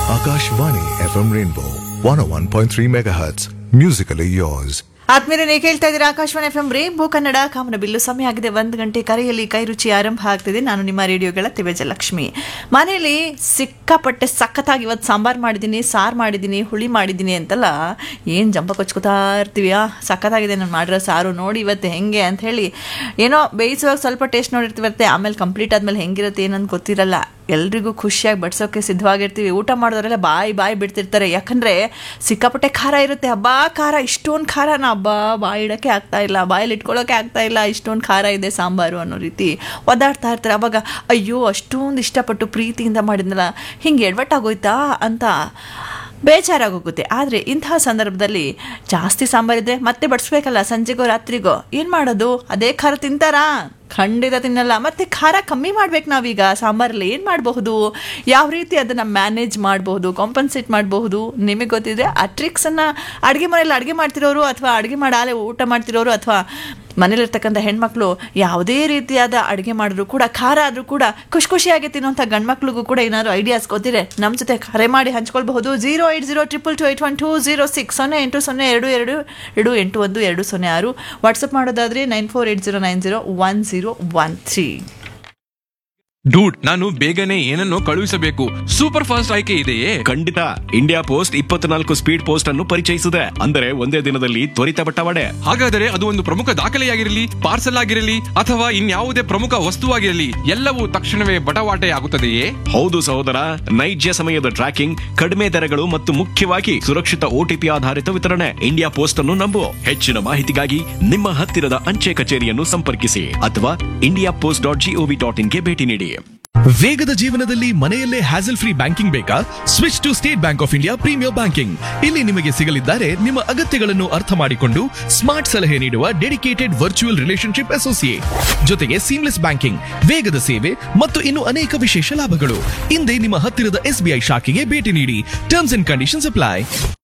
Akashvani FM Rainbow 101.3 MHz. Musically yours. ಆದ್ಮೇಲೆ ನೀವು ಕೇಳ್ತಾ ಇದ್ದೀರಾ Akashvani F M rainbow Kannada ಕಾಮನ ಬಿಲ್ಲು ಸಮಯ ಆಗಿದೆ ಒಂದು ಗಂಟೆ ಕರೆಯಲ್ಲಿ ಕೈ ರುಚಿ ಆರಂಭ ಆಗ್ತಿದೆ ನಾನು ನಿಮ್ಮ ರೇಡಿಯೋಗಳ ತಿವೇಜಲಕ್ಷ್ಮಿ ಮನೇಲಿ ಸಿಕ್ಕಾಪಟ್ಟೆ ಸಖತ್ತಾಗಿ ಇವತ್ತು ಸಾಂಬಾರು ಮಾಡಿದ್ದೀನಿ ಸಾರು ಮಾಡಿದ್ದೀನಿ ಹುಳಿ ಮಾಡಿದ್ದೀನಿ ಅಂತಲ್ಲ ಏನು ಜಂಪ ಕೊಚ್ಕೋತಾ ಇರ್ತೀವಿ ಆ ಸಖತ್ತಾಗಿದೆ ನಾನು ಮಾಡಿರೋ ಸಾರು ನೋಡಿ ಇವತ್ತು ಹೆಂಗೆ ಅಂತ ಹೇಳಿ ಏನೋ ಬೇಯಿಸುವಾಗ ಸ್ವಲ್ಪ ಟೇಸ್ಟ್ ನೋಡಿರ್ತೀವತ್ತೆ ಆಮೇಲೆ ಕಂಪ್ಲೀಟ್ ಆದ್ಮೇಲೆ ಹೆಂಗಿರುತ್ತೆ ಏನಂತ ಗೊತ್ತಿರಲ್ಲ ಎಲ್ರಿಗೂ ಖುಷಿಯಾಗಿ ಬಡ್ಸೋಕೆ ಸಿದ್ಧವಾಗಿರ್ತೀವಿ ಊಟ ಮಾಡಿದವರೆಲ್ಲ ಬಾಯಿ ಬಾಯಿ ಬಿಡ್ತಿರ್ತಾರೆ ಯಾಕಂದರೆ ಸಿಕ್ಕಾಪಟ್ಟೆ ಖಾರ ಇರುತ್ತೆ ಹಬ್ಬ ಖಾರ ಇಷ್ಟೊಂದು ಖಾರನ ಹಬ್ಬ ಬಾಯಿ ಇಡೋಕ್ಕೆ ಆಗ್ತಾ ಇಲ್ಲ ಬಾಯಲ್ಲಿ ಇಟ್ಕೊಳ್ಳೋಕೆ ಆಗ್ತಾ ಇಲ್ಲ ಇಷ್ಟೊಂದು ಖಾರ ಇದೆ ಸಾಂಬಾರು ಅನ್ನೋ ರೀತಿ ಒದ್ದಾಡ್ತಾ ಇರ್ತಾರೆ ಅವಾಗ ಅಯ್ಯೋ ಅಷ್ಟೊಂದು ಇಷ್ಟಪಟ್ಟು ಪ್ರೀತಿಯಿಂದ ಮಾಡಿದ್ನಲ್ಲ ಹಿಂಗೆ ಎಡವಟ್ಟಾಗೋಯ್ತಾ ಅಂತ ಬೇಜಾರಾಗೋಗುತ್ತೆ ಆದರೆ ಇಂತಹ ಸಂದರ್ಭದಲ್ಲಿ ಜಾಸ್ತಿ ಸಾಂಬಾರಿದ್ರೆ ಮತ್ತೆ ಬಡಿಸ್ಬೇಕಲ್ಲ ಸಂಜೆಗೋ ರಾತ್ರಿಗೋ ಏನು ಮಾಡೋದು ಅದೇ ಖಾರ ತಿಂತಾರಾ ಖಂಡಿತ ತಿನ್ನಲ್ಲ ಮತ್ತೆ ಖಾರ ಕಮ್ಮಿ ಮಾಡ್ಬೇಕು ನಾವೀಗ ಸಾಂಬಾರಲ್ಲಿ ಏನು ಮಾಡಬಹುದು ಯಾವ ರೀತಿ ಅದನ್ನು ಮ್ಯಾನೇಜ್ ಮಾಡಬಹುದು ಕಾಂಪನ್ಸೇಟ್ ಮಾಡಬಹುದು ನಿಮಗೆ ಗೊತ್ತಿದ್ರೆ ಆ ಟ್ರಿಕ್ಸನ್ನು ಅಡುಗೆ ಮನೆಯಲ್ಲಿ ಅಡುಗೆ ಮಾಡ್ತಿರೋರು ಅಥವಾ ಅಡುಗೆ ಮಾಡಾಲೆ ಊಟ ಮಾಡ್ತಿರೋರು ಅಥವಾ ಮನೇಲಿರ್ತಕ್ಕಂಥ ಹೆಣ್ಮಕ್ಳು ಯಾವುದೇ ರೀತಿಯಾದ ಅಡುಗೆ ಮಾಡಿದ್ರು ಕೂಡ ಖಾರ ಆದರೂ ಕೂಡ ಖುಷಿ ಖುಷಿಯಾಗಿ ತಿನ್ನುವಂಥ ಗಂಡ್ಮಕ್ಳಿಗೂ ಕೂಡ ಏನಾದ್ರು ಐಡಿಯಾಸ್ ಗೊತ್ತಿದೆ ನಮ್ಮ ಜೊತೆ ಕರೆ ಮಾಡಿ ಹಂಚ್ಕೊಳ್ಬಹುದು zero eight zero triple two eight one two zero six ಸೊನ್ನೆ ಎಂಟು ಸೊನ್ನೆ ಎರಡು ಎರಡು ಎರಡು ಎಂಟು ಒಂದು ಎರಡು ಸೊನ್ನೆ ಆರು ವಾಟ್ಸಪ್ ಮಾಡೋದಾದರೆ nine four eight zero nine zero one zero one three dude ನಾನು ಬೇಗನೆ ಏನನ್ನೋ ಕಳುಹಿಸಬೇಕು ಸೂಪರ್ ಫಾಸ್ಟ್ ಆಯ್ಕೆ ಇದೆಯೇ ಖಂಡಿತ ಇಂಡಿಯಾ ಪೋಸ್ಟ್ ಇಪ್ಪತ್ನಾಲ್ಕು ಸ್ಪೀಡ್ ಪೋಸ್ಟ್ ಅನ್ನು ಪರಿಚಯಿಸಿದೆ ಅಂದರೆ ಒಂದೇ ದಿನದಲ್ಲಿ ತ್ವರಿತ ಬಟ್ಟವಾಡೆ ಹಾಗಾದರೆ ಅದು ಒಂದು ಪ್ರಮುಖ ದಾಖಲೆಯಾಗಿರಲಿ ಪಾರ್ಸಲ್ ಆಗಿರಲಿ ಅಥವಾ ಇನ್ಯಾವುದೇ ಪ್ರಮುಖ ವಸ್ತುವಾಗಿರಲಿ ಎಲ್ಲವೂ ತಕ್ಷಣವೇ ಬಟವಾಟೆ ಆಗುತ್ತದೆಯೇ ಹೌದು ಸಹೋದರ ನೈಜ ಸಮಯದ ಟ್ರ್ಯಾಕಿಂಗ್ ಕಡಿಮೆ ದರಗಳು ಮತ್ತು ಮುಖ್ಯವಾಗಿ ಸುರಕ್ಷಿತ ಓಟಿಪಿ ಆಧಾರಿತ ವಿತರಣೆ ಇಂಡಿಯಾ ಪೋಸ್ಟ್ ಅನ್ನು ನಂಬು ಹೆಚ್ಚಿನ ಮಾಹಿತಿಗಾಗಿ ನಿಮ್ಮ ಹತ್ತಿರದ ಅಂಚೆ ಕಚೇರಿಯನ್ನು ಸಂಪರ್ಕಿಸಿ ಅಥವಾ India post dot GOV dot ಇನ್ಗೆ ಭೇಟಿ ನೀಡಿ ವೇಗದ ಜೀವನದಲ್ಲಿ ಮನೆಯಲ್ಲೇ ಹ್ಯಾಸಲ್ ಫ್ರೀ ಬ್ಯಾಂಕಿಂಗ್ ಬೇಕಾ switch to State Bank of India premier banking ಇಲ್ಲಿ ನಿಮಗೆ ಸಿಗಲಿದ್ದಾರೆ ನಿಮ್ಮ ಅಗತ್ಯಗಳನ್ನು ಅರ್ಥ ಮಾಡಿಕೊಂಡು ಸ್ಮಾರ್ಟ್ ಸಲಹೆ ನೀಡುವ ಡೆಡಿಕೇಟೆಡ್ ವರ್ಚುವಲ್ ರಿಲೇಶನ್ಶಿಪ್ ಅಸೋಸಿಯೇಟ್ ಜೊತೆಗೆ ಸೀಮ್ಲೆಸ್ ಬ್ಯಾಂಕಿಂಗ್ ವೇಗದ ಸೇವೆ ಮತ್ತು ಇನ್ನು ಅನೇಕ ವಿಶೇಷ ಲಾಭಗಳು ಹಿಂದೆ ನಿಮ್ಮ ಹತ್ತಿರದ ಎಸ್ಬಿಐ ಶಾಖೆಗೆ ಭೇಟಿ ನೀಡಿ ಟರ್ಮ್ಸ್ ಅಂಡ್ ಕಂಡೀಷನ್ಸ್ ಅಪ್ಲೈ